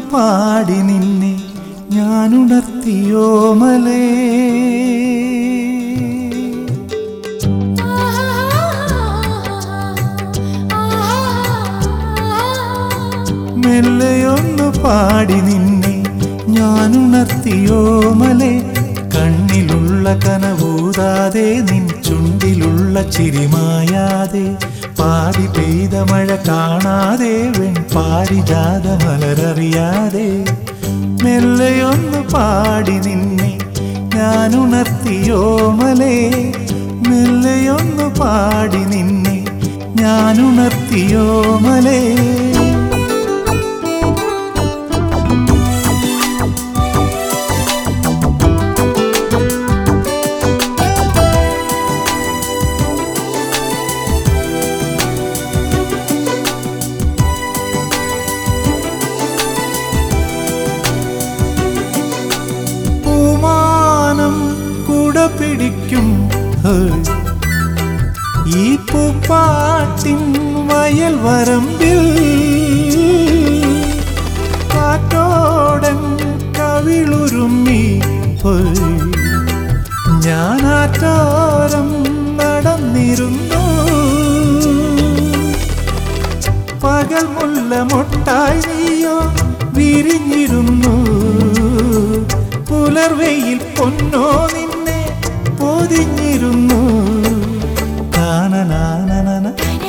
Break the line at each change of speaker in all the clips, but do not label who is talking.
പാടി നിന്നെ ഞാനുണർത്തിയോമലേ മെല്ലെയൊന്നു പാടി നിന്നെ ഞാനുണർത്തിയോമലേ കണ്ണിലുള്ള കനവൂതാതെ നിൻ ചുണ്ടിലുള്ള ചിരിമായാതെ പാതി പെയ്ത മഴ കാണാതെ വെൺ പാരിജാത മലരറിയാതെ മെല്ലെയൊന്നു പാടി നിന്നെ ഞാനുണർത്തിയോമലേ മെല്ലെയൊന്നു പാടി നിന്നെ ഞാനുണർത്തിയോമലേ പൂമാനം കുട പിടിക്കും ഹേയ്. ഈ പൂപ്പാട്ടിൻ വയൽ വരമ്പിൽ കാറ്റോടൻ കവിളുരുമ്മി ഹേയ്. ഞാനാറ്റോരം നടന്നിരുന്നു പകൽ മുല്ല മുട്ടായി നീയോ വിരിഞ്ഞിരുന്നു പുലർവെയിൽ പൊന്നോ നിന്നെ പൊതിഞ്ഞിരുന്നു താനനാനനന,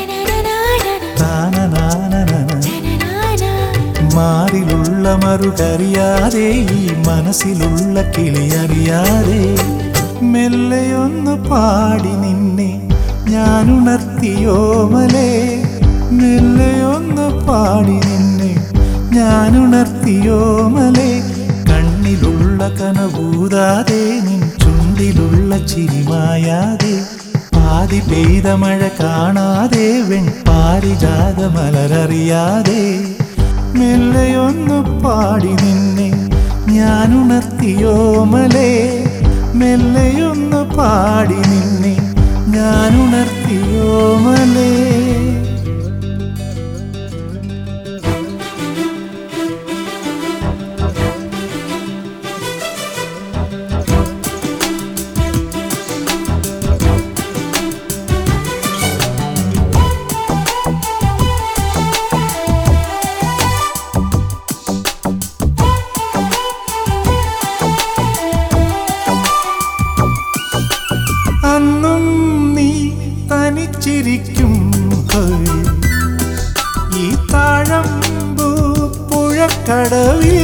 താനനാനനന. മാറിലുള്ള മറുകറിയാതെ ഈ മനസ്സിലുള്ള കിളിയറിയാതെ മെല്ലെയൊന്ന് പാടി നിന്നെ ഞാനുണർത്തിയോമലേ മെല്ലെയൊന്ന് പാടി നിന്നെ ഞാനുണർത്തിയോമലേ കണ്ണിലുള്ള കനവൂതാതെ നിൻ ചുണ്ടിലുള്ള ചിരിമായാതെ പാതി പെയ്ത മഴ കാണാതെ വെൺ പാരിജാത മലരറിയാതെ മെല്ലെയൊന്നു പാടി നിന്നെ ഞാനുണർത്തിയോമലേ മെല്ലെയൊന്നു പാടി നിന്നെ ഞാനുണർത്തിയോമലേ അന്നും നീ തനിച്ചിരിക്കും ഹേയ്. ഈ താഴമ്പൂ പുഴക്കടവിൽ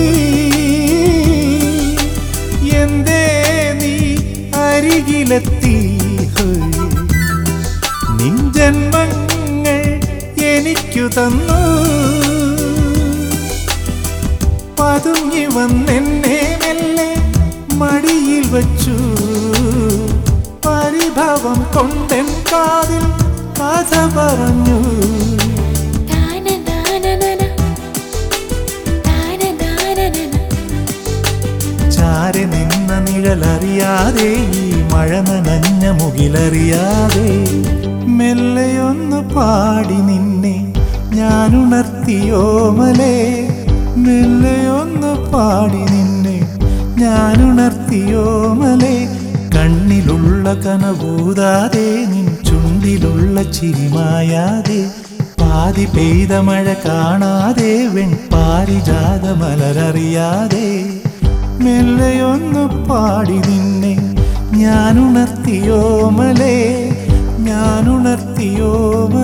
എന്തേ നീ അരികിലെത്തി ഹേയ്. നിൻ ജന്മങ്ങൾ എനിക്കു തന്നു പതുങ്ങി വന്നെന്നെ മെല്ലെ മടിയിൽ വച്ചു പരിഭവം കൊണ്ടെൻ കാതിൽ കഥ പറഞ്ഞു ചാരി നിന്ന നിഴലറിയാതെ ഈ മഴ നനഞ്ഞ മുകിലറിയാതെ മെല്ലെയൊന്ന് പാടി നിന്നെ ഞാനുണർത്തിയോമലേ മെല്ലെയൊന്ന് പാടി നിന്നെ ഞാനുണർത്തിയോമലേ കണ്ണിലുള്ള കനവൂതാതെ നിൻ ചുണ്ടിലുള്ള ചിരിമായാതെ പാതി പെയ്ത മഴ കാണാതെ വെൺ പാരിജാത മലരറിയാതെ മെല്ലെയൊന്നു പാടി നിന്നെ ഞാനുണർത്തിയോമലേ ഞാനുണർത്തിയോമലേ